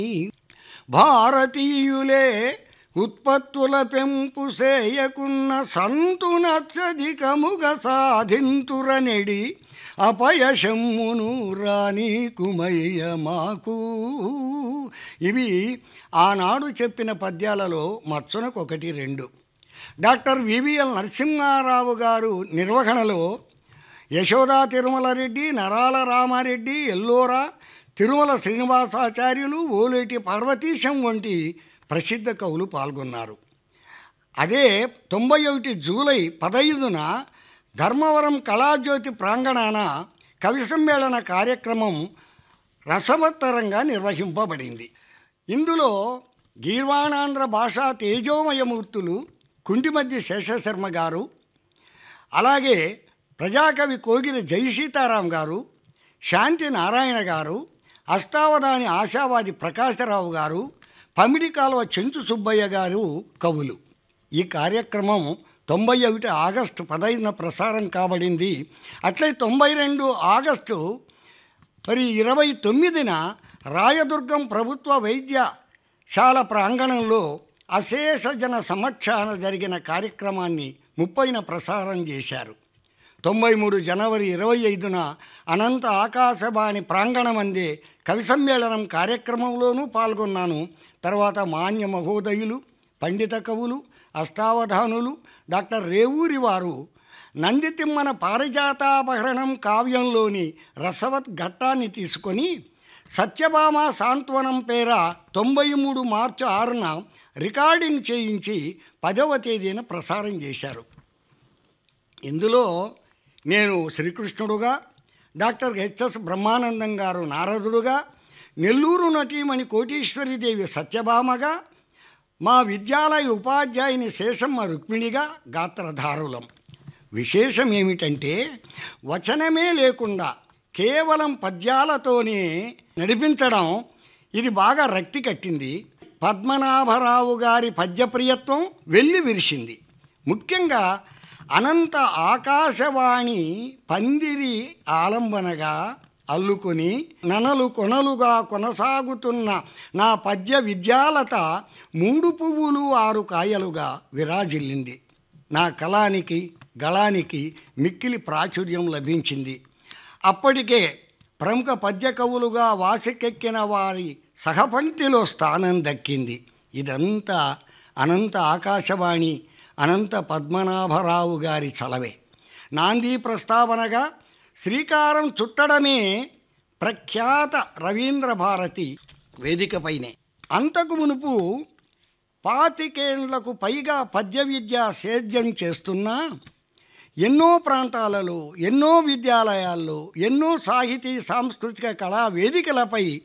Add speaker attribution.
Speaker 1: భారతీయులే ఉత్పత్తుల పెంపు సేయకున్న సంతునత్యధికముగ సాధింతురనెడి అపయశమ్మును రానీకుమయ్య మాకు ఇవి ఆనాడు చెప్పిన పద్యాలలో మచ్చునకొకటి రెండు డాక్టర్ వివిఎల్ నరసింహారావు గారు నిర్వహణలో యశోదా తిరుమల రెడ్డి నరాల రామారెడ్డి ఎల్లోరా తిరుమల శ్రీనివాసాచార్యులు ఓలేటి పార్వతీశం వంటి ప్రసిద్ధ కవులు పాల్గొన్నారు అదే తొంభై ఒకటి జూలై పదైదున ధర్మవరం కళాజ్యోతి ప్రాంగణాన కవి సమ్మేళన కార్యక్రమం రసవత్తరంగా నిర్వహింపబడింది ఇందులో గీర్వాణాంధ్ర భాషా తేజోమయమూర్తులు కుంటిమధ్య శేషశర్మ గారు అలాగే ప్రజాకవి కోగిన జయసీతారాం గారు శాంతి నారాయణ గారు అష్టావధాని ఆశావాది ప్రకాశరావు గారు పమిడి కాలువ చెంచు సుబ్బయ్య గారు కవులు ఈ కార్యక్రమం తొంభై ఒకటి ఆగస్టు పదైదున ప్రసారం కాబడింది అట్లే తొంభై రెండు ఆగస్టు మరి ఇరవై తొమ్మిదిన రాయదుర్గం ప్రభుత్వ వైద్యశాల ప్రాంగణంలో అశేష జన సమక్షాన జరిగిన కార్యక్రమాన్ని ముప్పైన ప్రసారం చేశారు తొంభై మూడు జనవరి ఇరవై ఐదున అనంత ఆకాశవాణి ప్రాంగణమందే కవి సమ్మేళనం కార్యక్రమంలోనూ పాల్గొన్నాను తర్వాత మాన్య మహోదయులు పండిత కవులు అష్టావధానులు డాక్టర్ రేవూరి వారు నందితిమ్మన పారిజాతాపహరణం కావ్యంలోని రసవత్ ఘట్టాన్ని తీసుకొని సత్యభామ సాంత్వనం పేర తొంభై మూడు మార్చి ఆరున రికార్డింగ్ చేయించి పదవ తేదీన ప్రసారం చేశారు ఇందులో నేను శ్రీకృష్ణుడుగా డాక్టర్ హెచ్ఎస్ బ్రహ్మానందం గారు నారదుడుగా నెల్లూరు నటీమణి కోటీశ్వరీదేవి సత్యభామగా మా విద్యాలయ ఉపాధ్యాయుని శేషమ్మ రుక్మిణిగా గాత్రధారులం విశేషం ఏమిటంటే వచనమే లేకుండా కేవలం పద్యాలతోనే నడిపించడం ఇది బాగా రక్తి కట్టింది పద్మనాభరావు గారి పద్యప్రియత్వం వెళ్ళి విరిసింది ముఖ్యంగా అనంత ఆకాశవాణి పందిరి ఆలంబనగా అల్లుకొని ననలు కొనలుగా కొనసాగుతున్న నా పద్య విద్యాలత మూడు పువ్వులు ఆరు కాయలుగా విరాజిల్లింది నా కళానికి గళానికి మిక్కిలి ప్రాచుర్యం లభించింది అప్పటికే ప్రముఖ పద్య కవులుగా వాసికెక్కిన వారి సహపంక్తిలో స్థానం దక్కింది ఇదంతా అనంత ఆకాశవాణి అనంత పద్మనాభరావు గారి చలవే నాంది ప్రస్తావనగా శ్రీకారం చుట్టడమే ప్రఖ్యాత రవీంద్ర భారతి వేదికపైనే అంతకు మునుపు పాతికేండ్లకు పైగా పద్య విద్య సేద్యం చేస్తున్నా ఎన్నో ప్రాంతాలలో ఎన్నో విద్యాలయాల్లో ఎన్నో సాహితీ సాంస్కృతిక కళా వేదికలపై